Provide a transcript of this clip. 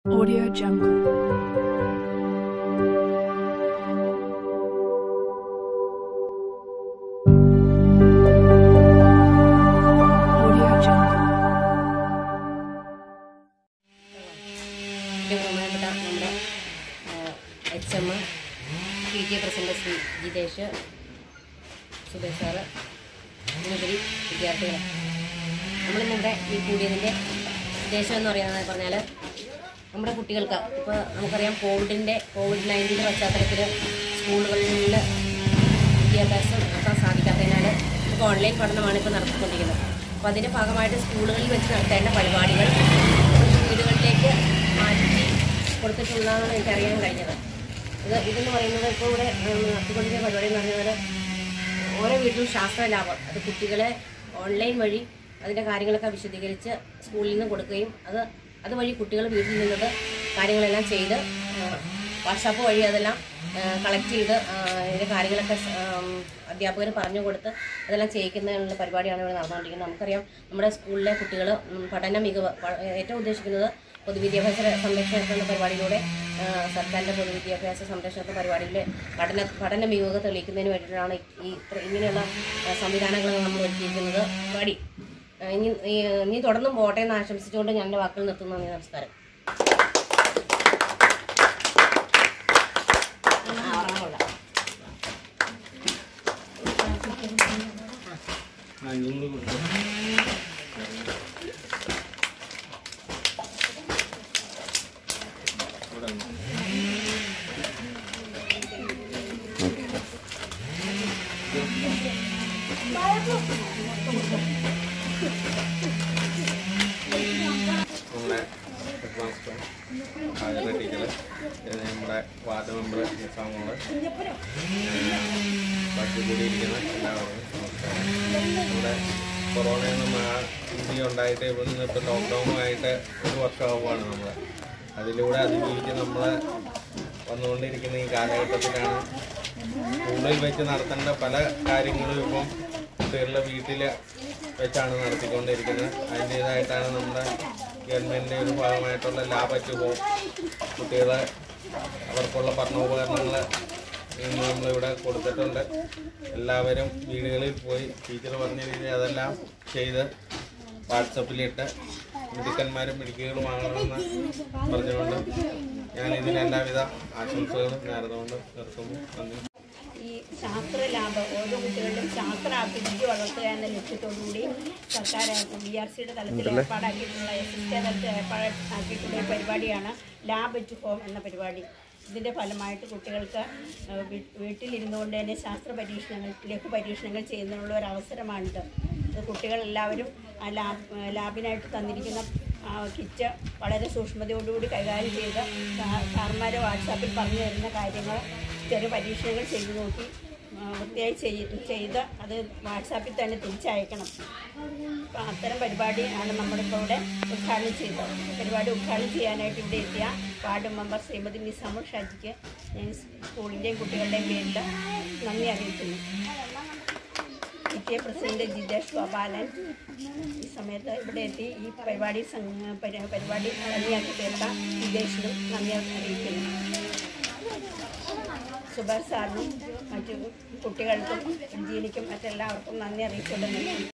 Audio Jungle. Audio Jungle. ഏറ്റവും ബഹുമാനപ്പെട്ട നമ്മുടെ H M P T A president Shri Jitesh Subesh sir ഇതിനുപരി വിദ്യാർത്ഥികൾ നമ്മളിന്നിവിടെ ഈ കൂടിയതിൻ്റെ ഉദ്ദേശം എന്ന് പറയുന്നത് പറഞ്ഞാൽ നമ്മുടെ കുട്ടികൾക്ക് ഇപ്പോൾ നമുക്കറിയാം കോവിഡിൻ്റെ കോവിഡ് നയൻറ്റീൻ്റെ പശ്ചാത്തലത്തിൽ സ്കൂളുകളിൽ വിദ്യാഭ്യാസം നടത്താൻ സാധിക്കാത്തതിനാൽ ഇപ്പോൾ ഓൺലൈൻ പഠനമാണ് ഇപ്പോൾ നടത്തിക്കൊണ്ടിരിക്കുന്നത് അപ്പോൾ അതിൻ്റെ ഭാഗമായിട്ട് സ്കൂളുകളിൽ വെച്ച് നടത്തേണ്ട പരിപാടികൾ വീടുകളിലേക്ക് മാറ്റി കൊടുത്തിട്ടുള്ളതാണ് എനിക്കറിയാൻ കഴിഞ്ഞത് ഇത് ഇതെന്ന് പറയുന്നത് ഇപ്പോൾ ഇവിടെ ഉം, നടത്തിക്കൊണ്ടിരിക്കുന്ന പരിപാടി എന്ന് പറയുന്നത് ഓരോ വീട്ടിലും ശാസ്ത്ര ലാബ് അത് കുട്ടികളെ ഓൺലൈൻ വഴി അതിൻ്റെ കാര്യങ്ങളൊക്കെ വിശദീകരിച്ച് സ്കൂളിൽ നിന്ന് കൊടുക്കുകയും അത് അതുവഴി കുട്ടികൾ വീട്ടിൽ നിന്നത് കാര്യങ്ങളെല്ലാം ചെയ്ത് വാട്സാപ്പ് വഴി അതെല്ലാം കളക്ട് ചെയ്ത് ആ, ഇതിൻ്റെ കാര്യങ്ങളൊക്കെ അധ്യാപകർ പറഞ്ഞു കൊടുത്ത് അതെല്ലാം ചെയ്യിക്കുന്നതിനുള്ള പരിപാടിയാണ് ഇവിടെ നടന്നുകൊണ്ടിരിക്കുന്നത് നമുക്കറിയാം നമ്മുടെ സ്കൂളിലെ കുട്ടികൾ പഠന മികവ് പ- ഏറ്റവും ഉദ്ദേശിക്കുന്നത് പൊതുവിദ്യാഭ്യാസ സംരക്ഷണ എന്ന പരിപാടിയിലൂടെ ആ, സർക്കാരിൻ്റെ പൊതുവിദ്യാഭ്യാസ സംരക്ഷണ പരിപാടിയിൽ പഠന പഠന മികവ് തെളിയിക്കുന്നതിന് വേണ്ടിയിട്ടാണ് ഈ ഇത്ര- ഇങ്ങനെയുള്ള ആ, സംവിധാനങ്ങൾ നമ്മൾ ഒരുക്കിയിരിക്കുന്നത് പരിപാടി ആ, ഇനി ഈ- ഇനി തുടർന്നും പോട്ടെ എന്ന് ആശംസിച്ചുകൊണ്ട് ഞാൻ എൻ്റെ വാക്കുകൾ നിർത്തുന്നു നന്ദി നമസ്കാരം ആ, ഉറങ്ങാൻ കൊള്ളാം. നമ്മുടെ ഹെഡ് മാസ്റ്റർ ആചാര്യ ടീച്ചർ പിന്നെ നമ്മുടെ വാർഡ് മെമ്പർ നിസാമോള് ബാക്കി കൂടിയിരിക്കുന്ന എല്ലാവർക്കും നമസ്കാരം നമ്മുടെ കൊറോണയിൽ നിന്ന് ആ ഇന്ത്യ ഉണ്ടായിട്ട് ഇവിടുന്ന് ഇപ്പോൾ ലോക്ക്ഡൗണുമായിട്ട് ഒരു വർഷമാവുകയാണ് നമ്മൾ അതിലൂടെ അതിജീവിച്ച് നമ്മൾ വന്നുകൊണ്ടിരിക്കുന്ന ഈ കാലഘട്ടത്തിലാണ് സ്കൂളിൽ വെച്ച് നടത്തേണ്ട പല കാര്യങ്ങളും ഇപ്പം കുട്ടികളുടെ വീട്ടിൽ വെച്ചാണ് നടത്തിക്കൊണ്ടിരിക്കുന്നത് അതിൻ്റേതായിട്ടാണ് നമ്മുടെ ഗവൺമെൻറ്റിൻ്റെ ഒരു ഭാഗമായിട്ടുള്ള ലാബ് അറ്റ് ഹോം കുട്ടികളെ അവർക്കുള്ള പഠനോപകരണങ്ങൾ ഇന്ന് നമ്മളിവിടെ കൊടുത്തിട്ടുണ്ട് എല്ലാവരും വീടുകളിൽ പോയി ടീച്ചർ പറഞ്ഞ രീതിയിൽ അതെല്ലാം ചെയ്ത് വാട്സപ്പിലിട്ട് മിടുക്കന്മാരും മിടുക്കികളും ആകണമെന്ന് പറഞ്ഞുകൊണ്ട് ഞാൻ ഇതിന് എല്ലാവിധ ആശംസകളും നേർന്നുകൊണ്ട് നിർത്തുന്നു നന്ദി ഈ ശാസ്ത്ര ലാബ് ഓരോ കുട്ടികളിലും ശാസ്ത്ര അഭിരുചി വളർത്തുക എന്ന ലക്ഷ്യത്തോടുകൂടി സർക്കാർ ബി ആർ സിയുടെ തലത്തിൽ ഏർപ്പാടാക്കിയിട്ടുള്ള എസ് എസ് തലത്തിൽ ഏർപ്പാടാക്കിയിട്ടുള്ള ഒരു പരിപാടിയാണ് ലാബ് അറ്റ് ഹോം എന്ന പരിപാടി ഇതിൻ്റെ ഫലമായിട്ട് കുട്ടികൾക്ക് ഏഹ്, വീ- വീട്ടിലിരുന്നുകൊണ്ട് തന്നെ ശാസ്ത്ര പരീക്ഷണങ്ങൾ ലഘു പരീക്ഷണങ്ങൾ ചെയ്യുന്നതിനുള്ള ഒരു അവസരമാണിത് ഇത് കുട്ടികളെല്ലാവരും ആ ലാബ് ഏഹ്, ലാബിനായിട്ട് തന്നിരിക്കുന്ന ആ കിറ്റ് വളരെ സൂക്ഷ്മതയോടുകൂടി കൈകാര്യം ചെയ്ത് സാ- സാർമാരെ വാട്സാപ്പിൽ പറഞ്ഞു തരുന്ന കാര്യങ്ങൾ ചെറിയ പരീക്ഷണങ്ങൾ ചെയ്തു നോക്കി ആ, വൃത്തിയായി ചെയ്ത് ചെയ്ത് അത് വാട്സാപ്പിൽ തന്നെ തിരിച്ചയക്കണം അപ്പം അത്തരം പരിപാടി ആണ് നമ്മളിപ്പോൾ ഇവിടെ ഉദ്ഘാടനം ചെയ്തത് പരിപാടി ഉദ്ഘാടനം ചെയ്യാനായിട്ട് ഇവിടെ എത്തിയ വാർഡ് മെമ്പർ ശ്രീമതി നിസാമുൾ ഷാജിക്ക് ഞാൻ സ്കൂളിൻ്റെയും കുട്ടികളുടെയും പേരിൽ നന്ദി അറിയിക്കുന്നു P T A president Jitesh Gopalan ഈ സമയത്ത് ഇവിടെ എത്തി ഈ പരിപാടി സംഘ- പരി- പരിപാടി ഭംഗിയാക്കി തീർത്ത ജിതേഷിനും നന്ദി അറിയിക്കുന്നു സുഭാഷ് സാറിനും മറ്റു കുട്ടികൾക്കും ജീനിക്കും മറ്റെല്ലാവർക്കും നന്ദി അറിയിച്ചുകൊണ്ട് നിർത്തുന്നു